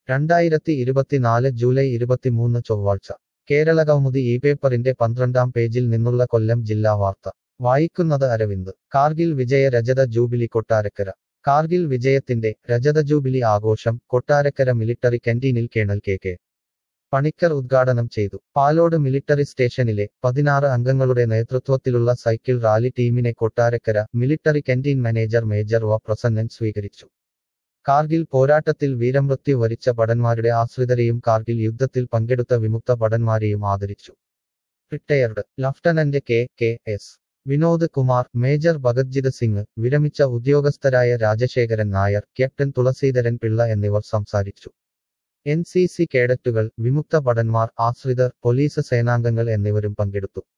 രണ്ടായിരത്തി ഇരുപത്തിനാല് ജൂലൈ ഇരുപത്തിമൂന്ന് ചൊവ്വാഴ്ച കേരള കൗമുദി ഈ പേപ്പറിന്റെ പന്ത്രണ്ടാം പേജിൽ നിന്നുള്ള കൊല്ലം ജില്ലാ വാർത്ത വായിക്കുന്നത് അരവിന്ദ് കാർഗിൽ വിജയ രജത ജൂബിലി കൊട്ടാരക്കര കാർഗിൽ വിജയത്തിന്റെ രജത ജൂബിലി ആഘോഷം കൊട്ടാരക്കര മിലിട്ടറി കന്റീനിൽ കേണൽ കെ കെ പണിക്കർ ഉദ്ഘാടനം ചെയ്തു പാലോട് മിലിട്ടറി സ്റ്റേഷനിലെ പതിനാറ് അംഗങ്ങളുടെ നേതൃത്വത്തിലുള്ള സൈക്കിൾ റാലി ടീമിനെ Kottarakkara military canteen manager major വ പ്രസന്നൻ സ്വീകരിച്ചു കാർഗിൽ പോരാട്ടത്തിൽ വീരമൃത്യു വരിച്ച ഭടന്മാരുടെ ആശ്രിതരെയും കാർഗിൽ യുദ്ധത്തിൽ പങ്കെടുത്ത വിമുക്ത ഭടന്മാരെയും ആദരിച്ചു retired lieutenant K K S Vinod Kumar major Bhagatjit Singh വിരമിച്ച ഉദ്യോഗസ്ഥരായ രാജശേഖരൻ നായർ ക്യാപ്റ്റൻ തുളസീധരൻ പിള്ള എന്നിവർ സംസാരിച്ചു എൻ സി സി കേഡറ്റുകൾ വിമുക്ത ഭടന്മാർ ആശ്രിതർ പോലീസ് സേനാംഗങ്ങൾ എന്നിവരും പങ്കെടുത്തു